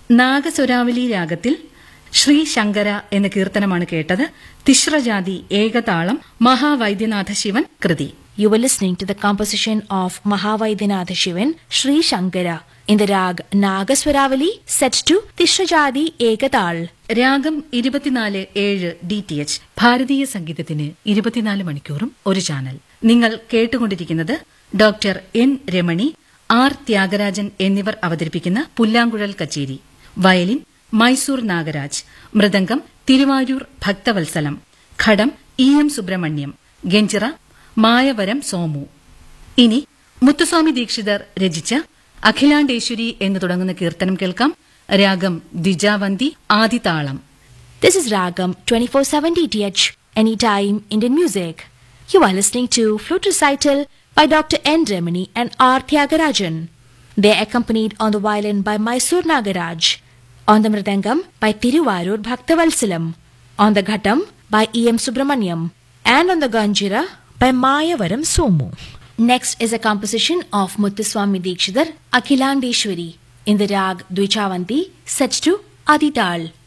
നാഗസ്വരാവലി രാഗത്തിൽ ശ്രീ ശങ്കര എന്ന കീർത്തനമാണ് കേട്ടത് തിശ്രജാതി ഏകതാളം മഹാവൈദ്യനാഥ ശിവൻ കൃതി You were listening to the composition of Mahavaidyanatha Shivan, Sri Shankara, in the rag Nagaswaravali, set to Tishrajadi Ekatal. രാഗം ഇരുപത്തിനാല് ഏഴ് ഡി ടി എച്ച് ഭാരതീയ സംഗീതത്തിന് ഇരുപത്തിനാല് മണിക്കൂറും ഒരു ചാനൽ നിങ്ങൾ കേട്ടുകൊണ്ടിരിക്കുന്നത് doctor N Ramani R Thyagarajan എന്നിവർ അവതരിപ്പിക്കുന്ന പുല്ലാങ്കുഴൽ കച്ചേരി violin Mysore Nagaraj mridangam Thiruvarur Bhakthavatsalam ghatam E M Subramaniam ganjira Mayavaram Somu ഇനി മുത്തുസ്വാമി ദീക്ഷിതർ രചിച്ച അഖിലാണ്ടേശ്വരി എന്ന് തുടങ്ങുന്ന കീർത്തനം കേൾക്കാം രാഗം Dwijavanti ആദിതാളം This is Ragam 24/7 DTH, anytime Indian music. You are listening to flute recital by Dr. N. Remini and R. Tyagarajan. They are accompanied on the violin by Mysore Nagaraj, on the mridangam by Tiruvarur Bhaktavalsalam, on the ghatam by E. M. Subramaniam, and on the ganjira by Mayavaram Somu. Next is a composition of Muthuswami Dikshidhar, Akhilandeshwari, in the rag Dvichavanti, set to Adital.